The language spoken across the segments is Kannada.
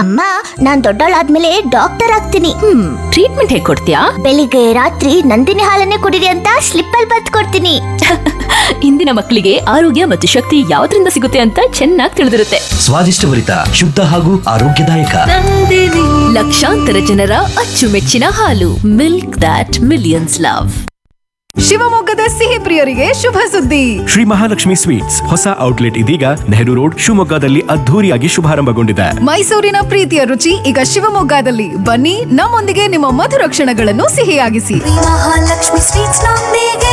ಅಮ್ಮ ನಾನ್ ದೊಡ್ಡವಳಾದ್ಮೇಲೆ ಡಾಕ್ಟರ್ ಆಗ್ತೀನಿ ಹ್ಮ್ ಟ್ರೀಟ್ಮೆಂಟ್ ಹೇಗ್ ಕೊಡ್ತೀಯಾ ಬೆಳಿಗ್ಗೆ ರಾತ್ರಿ ನಂದಿನಿ ಹಾಲನ್ನೇ ಕುಡಿರಿ ಅಂತ ಸ್ಲಿಪ್ ಅಲ್ಲಿ ಬತ್ ಕೊಡ್ತೀನಿ ಇಂದಿನ ಮಕ್ಕಳಿಗೆ ಆರೋಗ್ಯ ಮತ್ತು ಶಕ್ತಿ ಯಾವ್ದ್ರಿಂದ ಸಿಗುತ್ತೆ ಅಂತ ಚೆನ್ನಾಗಿ ತಿಳಿದಿರುತ್ತೆ ಸ್ವಾದಿಷ್ಟಭರಿತ ಶುದ್ಧ ಹಾಗೂ ಆರೋಗ್ಯದಾಯಕ ಲಕ್ಷಾಂತರ ಜನರ ಅಚ್ಚುಮೆಚ್ಚಿನ ಹಾಲು ಮಿಲ್ಕ್ ದಾಟ್ ಮಿಲಿಯನ್ಸ್ ಲವ್ ಶಿವಮೊಗ್ಗದ ಸಿಹಿ ಪ್ರಿಯರಿಗೆ ಶುಭ ಸುದ್ದಿ ಶ್ರೀ ಮಹಾಲಕ್ಷ್ಮಿ ಸ್ವೀಟ್ಸ್ ಹೊಸ ಔಟ್ಲೆಟ್ ಇದೀಗ ನೆಹರು ರೋಡ್ ಶಿವಮೊಗ್ಗದಲ್ಲಿ ಅದ್ಧೂರಿಯಾಗಿ ಶುಭಾರಂಭಗೊಂಡಿದೆ ಮೈಸೂರಿನ ಪ್ರೀತಿಯ ರುಚಿ ಈಗ ಶಿವಮೊಗ್ಗದಲ್ಲಿ ಬನ್ನಿ ನಮ್ಮೊಂದಿಗೆ ನಿಮ್ಮ ಮಧುರ ಕ್ಷಣಗಳನ್ನು ಸಿಹಿಯಾಗಿಸಿ ಮಹಾಲಕ್ಷ್ಮಿ ಸ್ವೀಟ್ಸ್ ನೊಂದಿಗೆ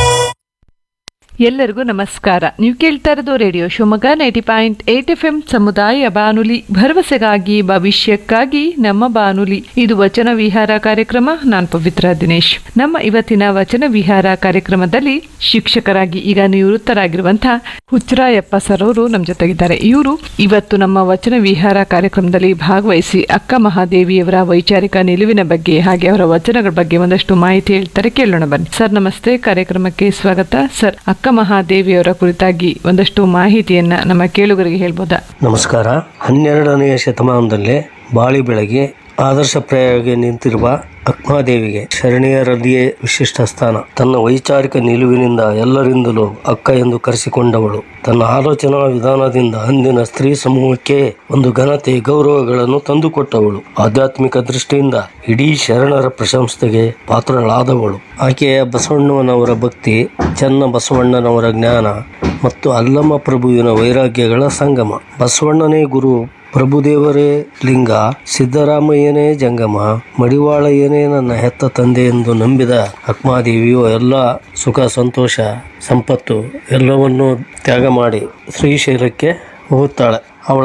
ಎಲ್ಲರಿಗೂ ನಮಸ್ಕಾರ ನೀವು ಕೇಳ್ತಾ ಇರೋದು radio Shivamogga ninety point eight F M ಸಮುದಾಯ ಬಾನುಲಿ ಭರವಸೆಗಾಗಿ ಭವಿಷ್ಯಕ್ಕಾಗಿ ನಮ್ಮ ಬಾನುಲಿ ಇದು ವಚನ ವಿಹಾರ ಕಾರ್ಯಕ್ರಮ ನಾನು ಪವಿತ್ರ ದಿನೇಶ್ ನಮ್ಮ ಇವತ್ತಿನ ವಚನ ವಿಹಾರ ಕಾರ್ಯಕ್ರಮದಲ್ಲಿ ಶಿಕ್ಷಕರಾಗಿ ಈಗ ನಿವೃತ್ತರಾಗಿರುವಂತಹ ಹುಚ್ಚರಾಯಪ್ಪ ಸರ್ ಅವರು ನಮ್ಮ ಜೊತೆಗಿದ್ದಾರೆ ಇವರು ಇವತ್ತು ನಮ್ಮ ವಚನ ವಿಹಾರ ಕಾರ್ಯಕ್ರಮದಲ್ಲಿ ಭಾಗವಹಿಸಿ ಅಕ್ಕ ಮಹಾದೇವಿಯವರ ವೈಚಾರಿಕ ನಿಲುವಿನ ಬಗ್ಗೆ ಹಾಗೆ ಅವರ ವಚನಗಳ ಬಗ್ಗೆ ಒಂದಷ್ಟು ಮಾಹಿತಿ ಹೇಳ್ತಾರೆ ಕೇಳೋಣ ಬನ್ನಿ ಸರ್ ನಮಸ್ತೆ ಕಾರ್ಯಕ್ರಮಕ್ಕೆ ಸ್ವಾಗತ ಸರ್ ಅಕ್ಕ ಮಹಾದೇವಿಯವರ ಕುರಿತಾಗಿ ಒಂದಷ್ಟು ಮಾಹಿತಿಯನ್ನ ನಮ್ಮ ಕೇಳುಗರಿಗೆ ಹೇಳ್ಬೋದಾ ನಮಸ್ಕಾರ ಹನ್ನೆರಡನೆಯ ಶತಮಾನದಲ್ಲಿ ಬಾಳಿ ಬೆಳಗಿ ಆದರ್ಶಪ್ರಾಯವಾಗಿ ನಿಂತಿರುವ ಅಕ್ಮಾದೇವಿಗೆ ಶರಣೀಯರಲ್ಲಿಯೇ ವಿಶಿಷ್ಟ ಸ್ಥಾನ ತನ್ನ ವೈಚಾರಿಕ ನಿಲುವಿನಿಂದ ಎಲ್ಲರಿಂದಲೂ ಅಕ್ಕ ಎಂದು ಕರೆಸಿಕೊಂಡವಳು ತನ್ನ ಆಲೋಚನಾ ವಿಧಾನದಿಂದ ಅಂದಿನ ಸ್ತ್ರೀ ಸಮೂಹಕ್ಕೆ ಒಂದು ಘನತೆ ಗೌರವಗಳನ್ನು ತಂದುಕೊಟ್ಟವಳು ಆಧ್ಯಾತ್ಮಿಕ ದೃಷ್ಟಿಯಿಂದ ಇಡೀ ಶರಣರ ಪ್ರಶಂಸೆಗೆ ಪಾತ್ರಳಾದವಳು ಆಕೆಯ ಬಸವಣ್ಣನವರ ಭಕ್ತಿ ಚನ್ನ ಬಸವಣ್ಣನವರ ಜ್ಞಾನ ಮತ್ತು ಅಲ್ಲಮ್ಮ ಪ್ರಭುವಿನ ವೈರಾಗ್ಯಗಳ ಸಂಗಮ ಬಸವಣ್ಣನೇ ಗುರು ಪ್ರಭುದೇವರೇ ಲಿಂಗ ಸಿದ್ದರಾಮಯ್ಯನೇ ಜಂಗಮ ಮಡಿವಾಳಯ್ಯನೇ ನನ್ನ ಹೆತ್ತ ತಂದೆ ಎಂದು ನಂಬಿದ ಅಕ್ಮಾದೇವಿಯು ಎಲ್ಲ ಸುಖ ಸಂತೋಷ ಸಂಪತ್ತು ಎಲ್ಲವನ್ನೂ ತ್ಯಾಗ ಮಾಡಿ ಶ್ರೀಶೈಲಕ್ಕೆ ಹೋಗುತ್ತಾಳೆ ಅವಳ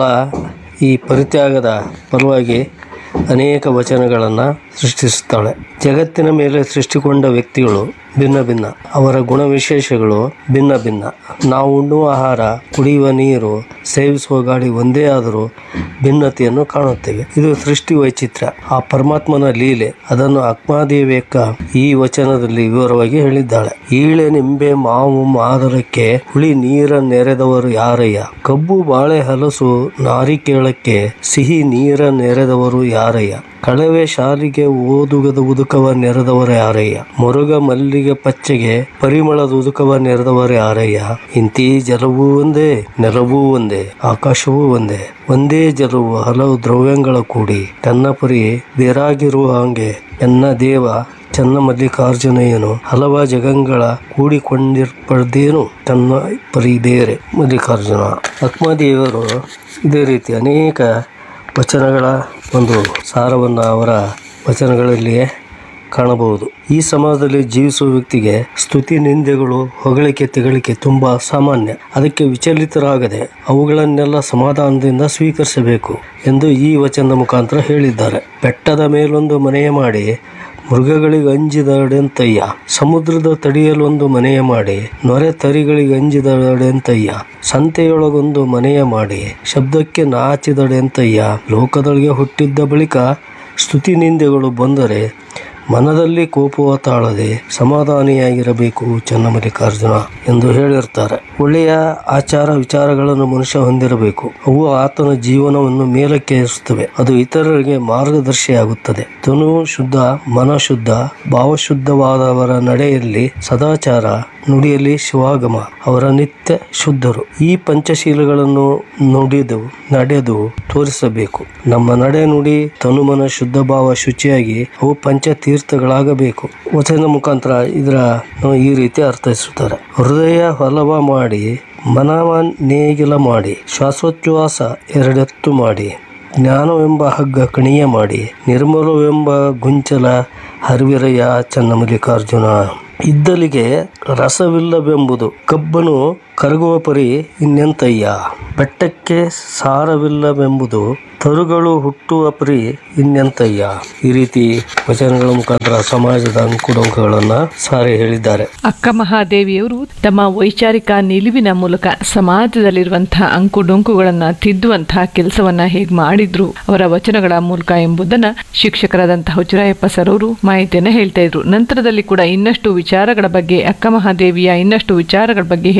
ಈ ಪರಿತ್ಯಾಗದ ಪರವಾಗಿ ಅನೇಕ ವಚನಗಳನ್ನು ಸೃಷ್ಟಿಸುತ್ತಾಳೆ ಜಗತ್ತಿನ ಮೇಲೆ ಸೃಷ್ಟಿಕೊಂಡ ವ್ಯಕ್ತಿಗಳು ಭಿನ್ನ ಭಿನ್ನ ಅವರ ಗುಣವಿಶೇಷಗಳು ಭಿನ್ನ ಭಿನ್ನ ನಾವು ಉಣ್ಣುವ ಆಹಾರ ಕುಡಿಯುವ ನೀರು ಸೇವಿಸುವ ಗಾಳಿ ಒಂದೇ ಆದರೂ ಭಿನ್ನತೆಯನ್ನು ಕಾಣುತ್ತೇವೆ ಇದು ಸೃಷ್ಟಿ ವೈಚಿತ್ರ್ಯ ಆ ಪರಮಾತ್ಮನ ಲೀಲೆ ಅದನ್ನು ಅಕ್ಮಾದೇವಿಯಕ್ಕ ಈ ವಚನದಲ್ಲಿ ವಿವರವಾಗಿ ಹೇಳಿದ್ದಾಳೆ ಈಳೆ ನಿಂಬೆ ಮಾವು ಮಾದರಕ್ಕೆ ಹುಳಿ ನೀರ ನೆರೆದವರು ಯಾರಯ್ಯ ಕಬ್ಬು ಬಾಳೆ ಹಲಸು ನಾರಿಕೇಳಕ್ಕೆ ಸಿಹಿ ನೀರ ನೆರೆದವರು ಯಾರಯ್ಯ ಕಳವೆ ಶಾಲಿಗೆ ಓದುಗದ ಉದುಕವ ನೆರೆದವರ ಯಾರಯ್ಯ ಮೊರಗ ಮಲ್ಲಿಗೆ ಪಚ್ಚೆಗೆ ಪರಿಮಳದ ಉದುಕವ ನೆರೆದವರ ಯಾರಯ್ಯ ಇಂತಿ ಜಲವೂ ಒಂದೇ ನೆಲವೂ ಒಂದೇ ಆಕಾಶವೂ ಒಂದೇ ಒಂದೇ ಜಲವು ಹಲವು ದ್ರವ್ಯಗಳ ಕೂಡಿ ತನ್ನ ಪರಿ ಬೇರಾಗಿರುವ ಹಂಗೆ ಎನ್ನ ದೇವ ಚನ್ನ ಮಲ್ಲಿಕಾರ್ಜುನಯ್ಯನು ಹಲವ ಜಗಂಗಳ ಕೂಡಿಕೊಂಡಿರ್ಪಡ್ದೇನು ತನ್ನ ಪರಿ ಬೇರೆ ಮಲ್ಲಿಕಾರ್ಜುನ ಅಕ್ಮದೇವರು ಇದೇ ರೀತಿ ಅನೇಕ ವಚನಗಳ ಒಂದು ಸಾರವನ್ನು ಅವರ ವಚನಗಳಲ್ಲಿಯೇ ಕಾಣಬಹುದು ಈ ಸಮಾಜದಲ್ಲಿ ಜೀವಿಸುವ ವ್ಯಕ್ತಿಗೆ ಸ್ತುತಿ ನಿಂದೆಗಳು ಹೊಗಳಿಕೆ ತೆಗಳಿಕೆ ತುಂಬಾ ಸಾಮಾನ್ಯ ಅದಕ್ಕೆ ವಿಚಲಿತರಾಗದೆ ಅವುಗಳನ್ನೆಲ್ಲ ಸಮಾಧಾನದಿಂದ ಸ್ವೀಕರಿಸಬೇಕು ಎಂದು ಈ ವಚನದ ಮುಖಾಂತರ ಹೇಳಿದ್ದಾರೆ ಬೆಟ್ಟದ ಮೇಲೊಂದು ಮನೆಯ ಮಾಡಿ ಮೃಗಗಳಿಗೆ ಅಂಜಿದಡೆಂತಯ್ಯ ಸಮುದ್ರದ ತಡಿಯಲೊಂದು ಮನೆಯ ಮಾಡಿ ನೊರೆ ತರಿಗಳಿಗೆ ಅಂಜಿದಡೆಂತಯ್ಯ ಸಂತೆಯೊಳಗೊಂದು ಮನೆಯ ಮಾಡಿ ಶಬ್ದಕ್ಕೆ ನಾಚಿದಡೆಂತಯ್ಯ ಲೋಕದೊಳಗೆ ಹುಟ್ಟಿದ್ದ ಬಳಿಕ ಸ್ತುತಿ ನಿಂದೆಗಳು ಬಂದರೆ ಮನದಲ್ಲಿ ಕೋಪವ ತಾಳದೆ ಸಮಾಧಾನಿಯಾಗಿರಬೇಕು ಚನ್ನಮಲ್ಲಿಕಾರ್ಜುನ ಎಂದು ಹೇಳಿರ್ತಾರೆ ಒಳ್ಳೆಯ ಆಚಾರ ವಿಚಾರಗಳನ್ನು ಮನುಷ್ಯ ಹೊಂದಿರಬೇಕು ಅವು ಆತನ ಜೀವನವನ್ನು ಮೇಲಕ್ಕೆ ಏರಿಸುತ್ತವೆ ಅದು ಇತರರಿಗೆ ಮಾರ್ಗದರ್ಶಿಯಾಗುತ್ತದೆ ತನು ಶುದ್ಧ ಮನ ಶುದ್ಧ ಭಾವಶುದ್ಧವಾದವರ ನಡೆಯಲ್ಲಿ ಸದಾಚಾರ ನುಡಿಯಲ್ಲಿ ಶಿವಾಗಮ ಅವರ ನಿತ್ಯ ಶುದ್ಧರು ಈ ಪಂಚಶೀಲಗಳನ್ನು ನುಡಿದು ನಡೆದು ತೋರಿಸಬೇಕು ನಮ್ಮ ನಡೆ ನುಡಿ ತನುಮನ ಶುದ್ಧ ಭಾವ ಶುಚಿಯಾಗಿ ಅವು ಪಂಚತೀರ್ಥಗಳಾಗಬೇಕು ವಚನ ಮುಖಾಂತರ ಇದರ ಈ ರೀತಿ ಅರ್ಥೈಸುತ್ತಾರೆ ಹೃದಯ ಹೊಲವ ಮಾಡಿ ಮನವ ನೇಗಿಲ ಮಾಡಿ ಶ್ವಾಸೋಚ್ಛ್ವಾಸ ಎರಡೆತ್ತು ಮಾಡಿ ಜ್ಞಾನವೆಂಬ ಹಗ್ಗ ಕಣಿಯ ಮಾಡಿ ನಿರ್ಮಲವೆಂಬ ಗುಂಚಲ ಹರಿವಿರಯ್ಯ ಚನ್ನಮಲ್ಲಿಕಾರ್ಜುನ ಇದ್ದಲಿಗೆ ರಸವಿಲ್ಲವೆಂಬುದು ಕಬ್ಬನು ಕರಗುವ ಪರಿ ಇನ್ನೆಂತಯ್ಯ ಬೆಟ್ಟಕ್ಕೆ ಸಾರವಿಲ್ಲವೆಂಬುದು ತರುಗಳು ಹುಟ್ಟುವ ಪರಿ ಇನ್ನೆಂತಯ್ಯ ಈ ರೀತಿ ವಚನಗಳ ಮುಖಾಂತರ ಸಮಾಜದ ಅಂಕುಡೊಂಕುಗಳನ್ನು ಸಾರಿ ಹೇಳಿದ್ದಾರೆ ಅಕ್ಕ ಮಹಾದೇವಿಯವರು ತಮ್ಮ ವೈಚಾರಿಕ ನಿಲುವಿನ ಮೂಲಕ ಸಮಾಜದಲ್ಲಿರುವಂತಹ ಅಂಕು ಡೊಂಕುಗಳನ್ನ ತಿದ್ದುವಂತಹ ಕೆಲಸವನ್ನ ಹೇಗೆ ಮಾಡಿದ್ರು ಅವರ ವಚನಗಳ ಮೂಲಕ ಎಂಬುದನ್ನ ಶಿಕ್ಷಕರಾದಂತಹ ಹುಚ್ಚರಾಯಪ್ಪ ಸರ್ ಅವರು ಮಾಹಿತಿಯನ್ನ ಹೇಳ್ತಾ ಇದ್ರು ನಂತರದಲ್ಲಿ ಕೂಡ ಇನ್ನಷ್ಟು ವಿಚಾರಗಳ ಬಗ್ಗೆ ಅಕ್ಕ ಮಹಾದೇವಿಯ ಇನ್ನಷ್ಟು ವಿಚಾರಗಳ ಬಗ್ಗೆ ಹೇಳ್ತಾರೆ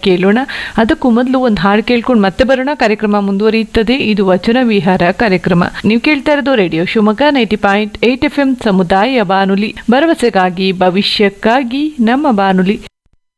ಕೇಳೋಣ ಅದಕ್ಕೂ ಮೊದಲು ಒಂದು ಹಾಡು ಕೇಳ್ಕೊಂಡು ಮತ್ತೆ ಬರೋಣ ಕಾರ್ಯಕ್ರಮ ಮುಂದುವರಿಯುತ್ತದೆ ಇದು ವಚನ ವಿಹಾರ ಕಾರ್ಯಕ್ರಮ ನೀವು ಕೇಳ್ತಾ ಇರೋದು radio Shivamogga ninety point eight F M ಸಮುದಾಯ ಬಾನುಲಿ ಭರವಸೆಗಾಗಿ ಭವಿಷ್ಯಕ್ಕಾಗಿ ನಮ್ಮ ಬಾನುಲಿ